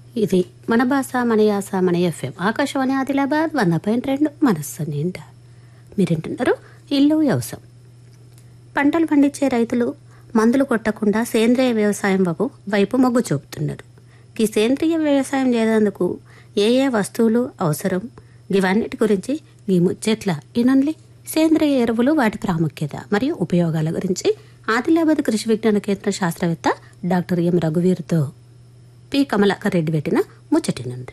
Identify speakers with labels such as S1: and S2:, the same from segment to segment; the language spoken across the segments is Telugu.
S1: ఇది మన భాష మన యాస మన ఎఫ్ఎం ఆకాశవాణి ఆదిలాబాద్ వంద పాయింట్ రెండు మనస్సు నిండా మీరింటున్నారు ఇల్లు వ్యవసాయం పంటలు పండించే రైతులు మందులు కొట్టకుండా సేంద్రియ వ్యవసాయం వైపు వైపు మొగ్గు చూపుతున్నారు ఈ సేంద్రియ వ్యవసాయం చేసేందుకు ఏ ఏ వస్తువులు అవసరం ఇవన్నిటి గురించి ఈ ముచ్చట్ల ఇనండి సేంద్రియ ఎరువులు వాటి ప్రాముఖ్యత మరియు ఉపయోగాల గురించి ఆదిలాబాద్ కృషి విజ్ఞాన కేంద్ర శాస్త్రవేత్త డాక్టర్ ఎం రఘువీర్తో పి కమలాకర్ రెడ్డి పెట్టిన ముచ్చటినండి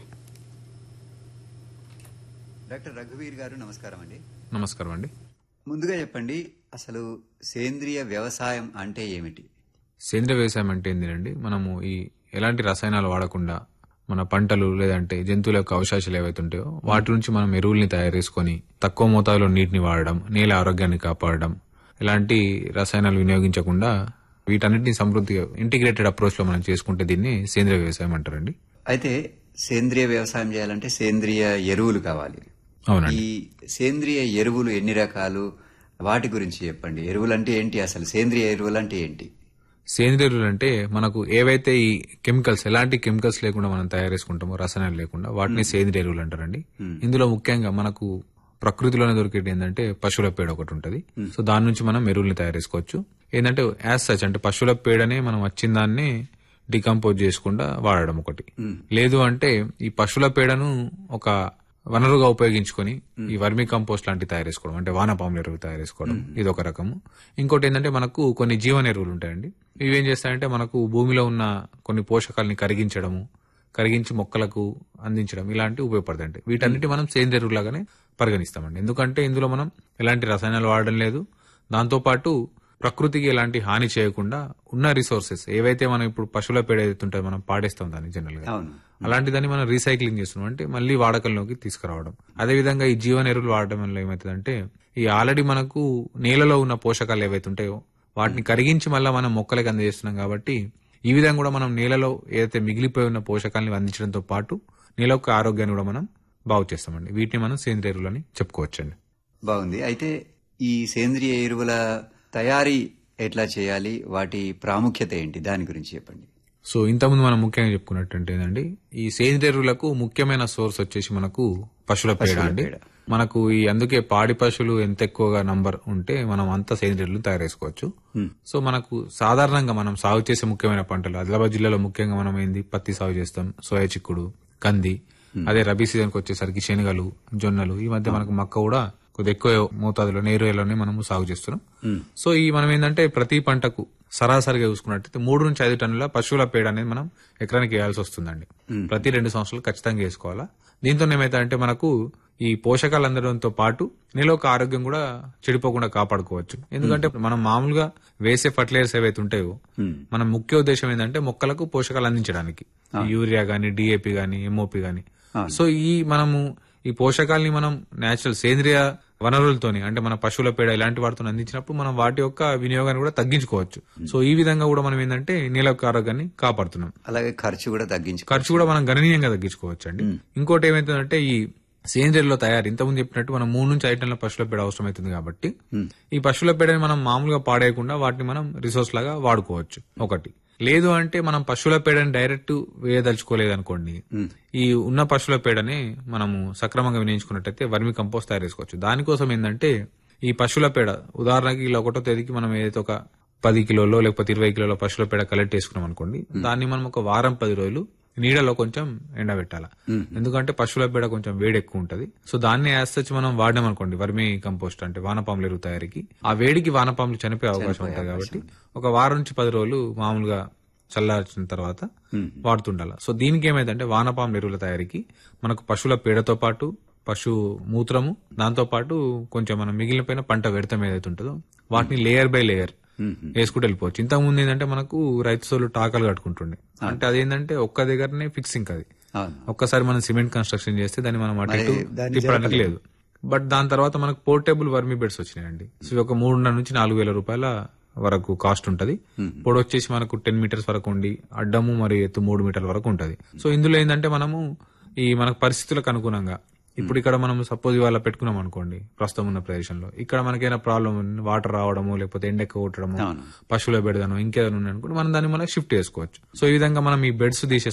S2: డాక్టర్ రఘువీర్ గారు నమస్కారం అండి
S3: నమస్కారం అండి
S2: ముందుగా చెప్పండి అసలు సేంద్రియ వ్యవసాయం అంటే ఏమిటి
S3: సేంద్రియ వ్యవసాయం అంటే ఏంటండి మనము ఈ ఎలాంటి రసాయనాలు వాడకుండా మన పంటలు లేదంటే జంతువుల యొక్క అవకాశాలు ఏవైతే ఉంటాయో వాటి నుంచి మనం ఎరువుల్ని తయారు చేసుకొని తక్కువ మోతాదులో నీటిని వాడడం నేల ఆరోగ్యాన్ని కాపాడడం ఎలాంటి రసాయనాలు వినియోగించకుండా వీటన్నిటిని సమృద్ధిగా ఇంటిగ్రేటెడ్ అప్రోచ్ లో మనం చేసుకుంటే దీన్ని సేంద్రియ వ్యవసాయం అంటారండి
S2: అయితే సేంద్రియ వ్యవసాయం చేయాలంటే సేంద్రియ ఎరువులు కావాలి
S3: అవునండి
S2: ఈ సేంద్రియ ఎరువులు ఎన్ని రకాలు వాటి గురించి చెప్పండి ఎరువులు అంటే ఏంటి అసలు సేంద్రియ ఎరువులు అంటే ఏంటి
S3: సేంద్రియ ఎరువులు అంటే మనకు ఏవైతే ఈ కెమికల్స్ ఎలాంటి కెమికల్స్ లేకుండా మనం తయారు చేసుకుంటామో రసాయనాలు లేకుండా వాటిని సేంద్రియ ఎరువులు అంటారండి ఇందులో ముఖ్యంగా మనకు ప్రకృతిలోనే దొరికేది ఏంటంటే పశువుల పేడ ఒకటి ఉంటది సో దాని నుంచి మనం ఎరువుల్ని తయారు చేసుకోవచ్చు ఏంటంటే యాజ్ సచ్ అంటే పశువుల పేడనే మనం వచ్చిన దాన్ని డికంపోజ్ చేసుకుండా వాడడం ఒకటి లేదు అంటే ఈ పశువుల పేడను ఒక వనరుగా ఉపయోగించుకొని ఈ వర్మి కంపోస్ట్ లాంటివి తయారు చేసుకోవడం అంటే వానపాముల ఎరువులు తయారు చేసుకోవడం ఇది ఒక రకము ఇంకోటి ఏంటంటే మనకు కొన్ని జీవన ఎరువులు ఉంటాయండి ఇవి ఏం చేస్తాయంటే మనకు భూమిలో ఉన్న కొన్ని పోషకాలని కరిగించడము కరిగించి మొక్కలకు అందించడం ఇలాంటివి ఉపయోగపడతాయి వీటన్నిటి మనం సేంద్రియ ఎరువులాగానే పరిగణిస్తామండి ఎందుకంటే ఇందులో మనం ఎలాంటి రసాయనాలు వాడడం లేదు దాంతోపాటు ప్రకృతికి ఎలాంటి హాని చేయకుండా ఉన్న రిసోర్సెస్ ఏవైతే మనం ఇప్పుడు పశువుల పేడ ఏదైతుంటే మనం పాడేస్తాం దాన్ని జనరల్ గా
S2: అవును
S3: అలాంటి దాన్ని మనం రీసైక్లింగ్ చేస్తున్నాం అంటే మళ్ళీ వాడకంలోకి తీసుకురావడం అదే విధంగా ఈ జీవన ఎరువులు వాడడం వల్ల ఏమవుతుందంటే ఈ ఆల్రెడీ మనకు నేలలో ఉన్న పోషకాలు ఏవైతే ఉంటాయో వాటిని కరిగించి మళ్ళీ మనం మొక్కలకి అందజేస్తున్నాం కాబట్టి ఈ విధంగా కూడా మనం నేలలో ఏదైతే మిగిలిపోయి ఉన్న పోషకాలను అందించడంతో పాటు నేల యొక్క ఆరోగ్యాన్ని కూడా మనం బాగు చేస్తామండి వీటిని మనం సేంద్రియ ఎరువులు అని చెప్పుకోవచ్చండి
S2: బాగుంది అయితే ఈ సేంద్రియ ఎరువుల తయారీ ఎట్లా చేయాలి వాటి ప్రాముఖ్యత ఏంటి దాని గురించి చెప్పండి
S3: సో ఇంతకుముందు మనం ముఖ్యంగా చెప్పుకున్నట్టు ఏంటండి ఈ సేంద్రియ ఎరువులకు ముఖ్యమైన సోర్స్ వచ్చేసి మనకు పశువుల పేడ అండి మనకు ఈ అందుకే పాడి పశువులు ఎంత ఎక్కువగా నంబర్ ఉంటే మనం అంత సేంద్రియ ఎరువులు తయారు చేసుకోవచ్చు సో మనకు సాధారణంగా మనం సాగు చేసే ముఖ్యమైన పంటలు ఆదిలాబాద్ జిల్లాలో ముఖ్యంగా మనం ఏంది పత్తి సాగు చేస్తాం సోయా చిక్కుడు కంది అదే రబీ సీజన్ కి వచ్చేసరికి శనగలు జొన్నలు ఈ మధ్య మనకు మక్క కూడా కొద్ది ఎక్కువ మోతాదులో నేరులోనే మనము సాగు చేస్తున్నాం సో ఈ మనం ఏంటంటే ప్రతి పంటకు సరాసరిగా చూసుకున్నట్టయితే మూడు నుంచి ఐదు టన్నుల పశువుల పేడ అనేది మనం ఎకరానికి వేయాల్సి వస్తుందండి ప్రతి రెండు సంవత్సరాలు ఖచ్చితంగా వేసుకోవాలా దీంతో ఏమైతే మనకు ఈ పోషకాలు అందడంతో పాటు నేల యొక్క ఆరోగ్యం కూడా చెడిపోకుండా కాపాడుకోవచ్చు ఎందుకంటే మనం మామూలుగా వేసే ఫర్టిలైజర్స్ ఏవైతే ఉంటాయో మన ముఖ్య ఉద్దేశం ఏంటంటే మొక్కలకు పోషకాలు అందించడానికి ఈ యూరియా గానీ డిఏపి గానీ ఎంఓపి గానీ సో ఈ మనము ఈ పోషకాలని మనం నేచురల్ సేంద్రియ వనరులతోని అంటే మన పశువుల పేడ ఇలాంటి వాటితో అందించినప్పుడు మనం వాటి యొక్క వినియోగాన్ని కూడా తగ్గించుకోవచ్చు సో ఈ విధంగా కూడా మనం ఏంటంటే నేల యొక్క ఆరోగ్యాన్ని కాపాడుతున్నాం
S2: అలాగే ఖర్చు కూడా తగ్గించు
S3: ఖర్చు కూడా మనం గణనీయంగా తగ్గించుకోవచ్చు అండి ఇంకోటి ఏమైతుందంటే ఈ సేంద్రియంలో తయారు ఇంతకుముందు చెప్పినట్టు మనం మూడు నుంచి ఐదు టన్నుల పశువుల పేడ అవసరం అవుతుంది కాబట్టి ఈ పశువుల పేడని మనం మామూలుగా పాడేయకుండా వాటిని మనం రిసోర్స్ లాగా వాడుకోవచ్చు ఒకటి లేదు అంటే మనం పశువుల పేడని డైరెక్ట్ వేయదలుచుకోలేదు అనుకోండి ఈ ఉన్న పశువుల పేడని మనము సక్రమంగా వినియోగించుకున్నట్టయితే వర్మి కంపోస్ట్ తయారు చేసుకోవచ్చు దానికోసం ఏంటంటే ఈ పశువుల పేడ ఉదాహరణకి ఇలా ఒకటో తేదీకి మనం ఏదైతే ఒక పది కిలోలో లేకపోతే ఇరవై కిలోల పశువుల పేడ కలెక్ట్ చేసుకున్నాం అనుకోండి దాన్ని మనం ఒక వారం పది రోజులు నీడలో కొంచెం ఎండబెట్టాల ఎందుకంటే పశువుల పేడ కొంచెం వేడి ఎక్కువ ఉంటది సో దాన్ని యాస్తచ్చి మనం వాడినాం అనుకోండి వర్మి కంపోస్ట్ అంటే వానపాముల ఎరువు తయారీకి ఆ వేడికి వానపాములు చనిపోయే అవకాశం ఉంటుంది కాబట్టి ఒక వారం నుంచి పది రోజులు మామూలుగా చల్లార్చిన తర్వాత వాడుతుండాల సో దీనికి ఏమైందంటే వానపాముల ఎరువుల తయారీకి మనకు పశువుల పేడతో పాటు పశు మూత్రము దాంతో పాటు కొంచెం మనం మిగిలిపోయిన పంట వ్యర్థం ఏదైతే ఉంటుందో వాటిని లేయర్ బై లేయర్ వేసుకుంటూ వెళ్ళిపోవచ్చు ఇంతకు ముందు ఏంటంటే మనకు రైతు సోలు టాకలు కట్టుకుంటుండే అంటే అదేంటంటే ఒక్క దగ్గరనే ఫిక్సింగ్ అది
S2: అవును
S3: ఒక్కసారి మనం సిమెంట్ కన్స్ట్రక్షన్ చేస్తే దాన్ని మనం అటు ఇటు తిప్పడానికి లేదు బట్ దాని తర్వాత మనకు పోర్టబుల్ వర్మీ బెడ్స్ వచ్చినాయండి సో ఇవి ఒక మూడున్నర నుంచి నాలుగు వేల రూపాయల వరకు కాస్ట్ ఉంటది పొడి వచ్చేసి మనకు టెన్ మీటర్స్ వరకు ఉండి అడ్డము మరియు ఎత్తు మూడు మీటర్ల వరకు ఉంటది సో ఇందులో ఏంటంటే మనము ఈ మనకు పరిస్థితులకు అనుగుణంగా ఇప్పుడు ఇక్కడ మనం సపోజ్ ఇవాళ పెట్టుకున్నాం అనుకోండి ప్రస్తుతం ఉన్న ప్రదేశంలో ఇక్కడ మనకైనా ప్రాబ్లం వాటర్ రావడము లేకపోతే ఎండ ఎక్కువ కొట్టడము
S2: అవును.
S3: పశువుల బెడదను ఇంకేదైనా ఉంది అనుకోండి మనం దాన్ని మనం షిఫ్ట్ చేసుకోవచ్చు సో ఈ విధంగా మనం ఈ బెడ్స్ తీసే